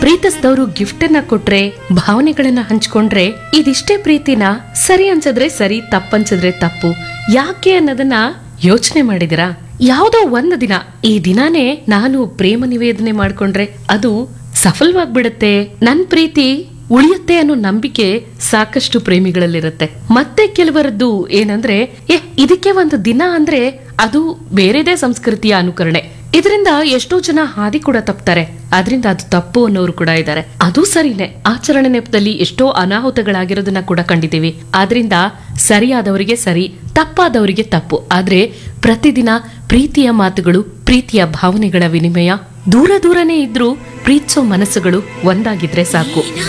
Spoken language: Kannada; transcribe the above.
ಪ್ರೀತಿಸಿದವರು ಗಿಫ್ಟ್ ಅನ್ನ ಕೊಟ್ರೆ ಭಾವನೆಗಳನ್ನ ಹಂಚ್ಕೊಂಡ್ರೆ ಇದಿಷ್ಟೇ ಪ್ರೀತಿನ ಸರಿ ಅನ್ಸಿದ್ರೆ ಸರಿ ತಪ್ಪನ್ಸಿದ್ರೆ ತಪ್ಪು ಯಾಕೆ ಅನ್ನೋದನ್ನ ಯೋಚನೆ ಮಾಡಿದಿರಾ ಯಾವುದೋ ಒಂದು ದಿನ ಈ ದಿನಾನೇ ನಾನು ಪ್ರೇಮ ನಿವೇದನೆ ಮಾಡ್ಕೊಂಡ್ರೆ ಅದು ಸಫಲವಾಗ್ಬಿಡತ್ತೆ ನನ್ ಪ್ರೀತಿ ಉಳಿಯುತ್ತೆ ಅನ್ನೋ ನಂಬಿಕೆ ಸಾಕಷ್ಟು ಪ್ರೇಮಿಗಳಲ್ಲಿರುತ್ತೆ ಮತ್ತೆ ಕೆಲವರದ್ದು ಏನಂದ್ರೆ ಏ ಇದಕ್ಕೆ ಒಂದು ದಿನ ಅಂದ್ರೆ ಅದು ಬೇರೆದೇ ಸಂಸ್ಕೃತಿಯ ಅನುಕರಣೆ ಇದರಿಂದ ಎಷ್ಟೋ ಜನ ಹಾದಿ ಕೂಡ ತಪ್ತಾರೆ ಅದರಿಂದ ಅದು ತಪ್ಪು ಅನ್ನೋರು ಕೂಡ ಇದ್ದಾರೆ ಅದು ಸರಿನೇ ಆಚರಣೆ ನೆಪದಲ್ಲಿ ಎಷ್ಟೋ ಅನಾಹುತಗಳಾಗಿರೋದನ್ನ ಕೂಡ ಕಂಡಿದ್ದೀವಿ ಆದ್ರಿಂದ ಸರಿಯಾದವರಿಗೆ ಸರಿ ತಪ್ಪಾದವರಿಗೆ ತಪ್ಪು ಆದ್ರೆ ಪ್ರತಿದಿನ ಪ್ರೀತಿಯ ಮಾತುಗಳು ಪ್ರೀತಿಯ ಭಾವನೆಗಳ ವಿನಿಮಯ ದೂರ ದೂರನೇ ಇದ್ರೂ ಪ್ರೀತಿಸೋ ಮನಸ್ಸುಗಳು ಒಂದಾಗಿದ್ರೆ ಸಾಕು